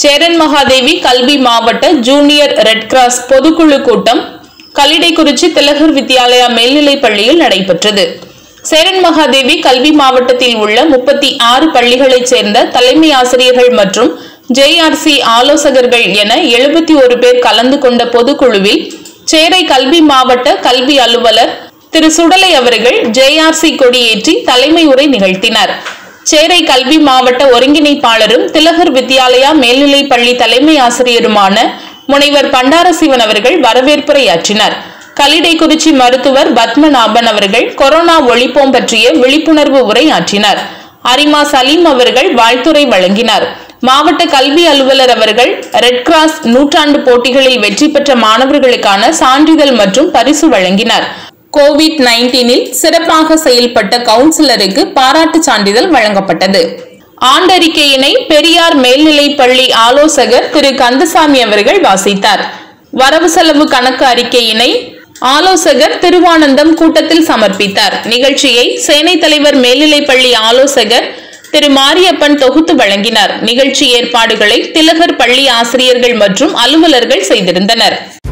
சேரன் மகாதேவி கல்வி மாவட்ட junior red cross பொதுக்குழு கூட்டம் கல்லிடைக்குறிச்சி திலகர் வித்யாலயா மேல்நிலைப் பள்ளியில் நடைபெற்றது சேரன் மகாதேவி கல்வி மாவட்டத்தில் உள்ள முப்பத்தி ஆறு பள்ளிகளைச் சேர்ந்த தலைமை ஆசிரியர்கள் மற்றும் ஜேஆர்சி ஆலோசகர்கள் என எழுபத்தி ஒரு பேர் கலந்து கொண்ட பொதுக்குழுவில் சேரை கல்வி மாவட்ட கல்வி அலுவலர் திரு சுடலை அவர்கள் ஜேஆர்சி கொடியேற்றி தலைமை உரை நிகழ்த்தினார் சேரை கல்வி மாவட்ட ஒருங்கிணைப்பாளரும் திலகர் வித்யாலயா மேல்நிலைப் பள்ளி தலைமை ஆசிரியருமான முனைவர் பண்டாரசிவன் அவர்கள் வரவேற்புரையாற்றினார் கல்லிடைக்குறிச்சி மருத்துவர் பத்மநாபன் அவர்கள் கொரோனா ஒழிப்போம் பற்றிய விழிப்புணர்வு உரையாற்றினார் அரிமா சலீம் அவர்கள் வாழ்த்துரை வழங்கினார் மாவட்ட கல்வி அலுவலர் அவர்கள் ரெட் கிராஸ் நூற்றாண்டு போட்டிகளில் வெற்றி பெற்ற மாணவர்களுக்கான சான்றிதழ் மற்றும் பரிசு வழங்கினார் கோவிட் நைன்டீனில் சிறப்பாக செயல்பட்ட கவுன்சிலருக்கு பாராட்டுச் சான்றிதழ் வழங்கப்பட்டது ஆண்டறிக்கையினை பெரியார் மேல்நிலைப் பள்ளி ஆலோசகர் திரு கந்தசாமி அவர்கள் வாசித்தார் வரவு செலவு கணக்கு அறிக்கையினை ஆலோசகர் திருவானந்தம் கூட்டத்தில் சமர்ப்பித்தார் நிகழ்ச்சியை சேனை தலைவர் மேல்நிலைப் பள்ளி ஆலோசகர் திரு மாரியப்பன் தொகுத்து வழங்கினார் நிகழ்ச்சி ஏற்பாடுகளை திலகர் பள்ளி ஆசிரியர்கள் மற்றும் அலுவலர்கள் செய்திருந்தனர்